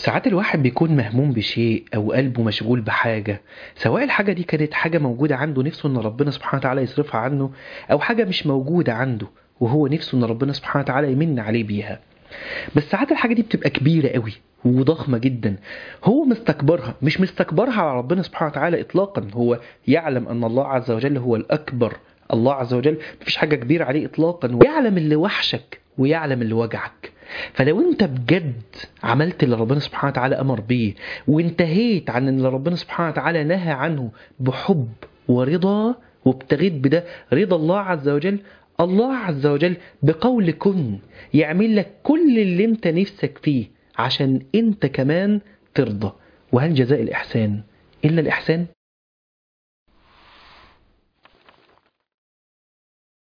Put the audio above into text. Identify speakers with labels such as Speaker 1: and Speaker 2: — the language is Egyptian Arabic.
Speaker 1: ساعات الواحد بيكون مهموم بشيء أو قلبه مشغول بحاجة سواء الحاجة دي كانت حاجة موجودة عنده نفسه إن ربنا سبحانه وتعالى يصرفها عنه أو حاجة مش موجودة عنده وهو نفسه إن ربنا سبحانه وتعالى يمن عليه بيها بس ساعات الحاجة دي بتبقى كبيرة قوي وضخمة جدا هو مستكبرها مش مستكبرها على ربنا سبحانه وتعالى إطلاقا هو يعلم أن الله عز وجل هو الأكبر الله عز وجل مفيش حاجة كبيرة عليه إطلاقا ويعلم اللي وحشك ويعلم اللي وجعك فلو انت بجد عملت اللي ربنا سبحانه وتعالى امر بيه وانتهيت عن اللي ربنا سبحانه وتعالى نهى عنه بحب ورضا وابتغيت بده رضا الله عز وجل الله عز وجل بقول كن يعمل لك كل اللي انت نفسك فيه عشان انت كمان ترضى وهل جزاء الاحسان الا الاحسان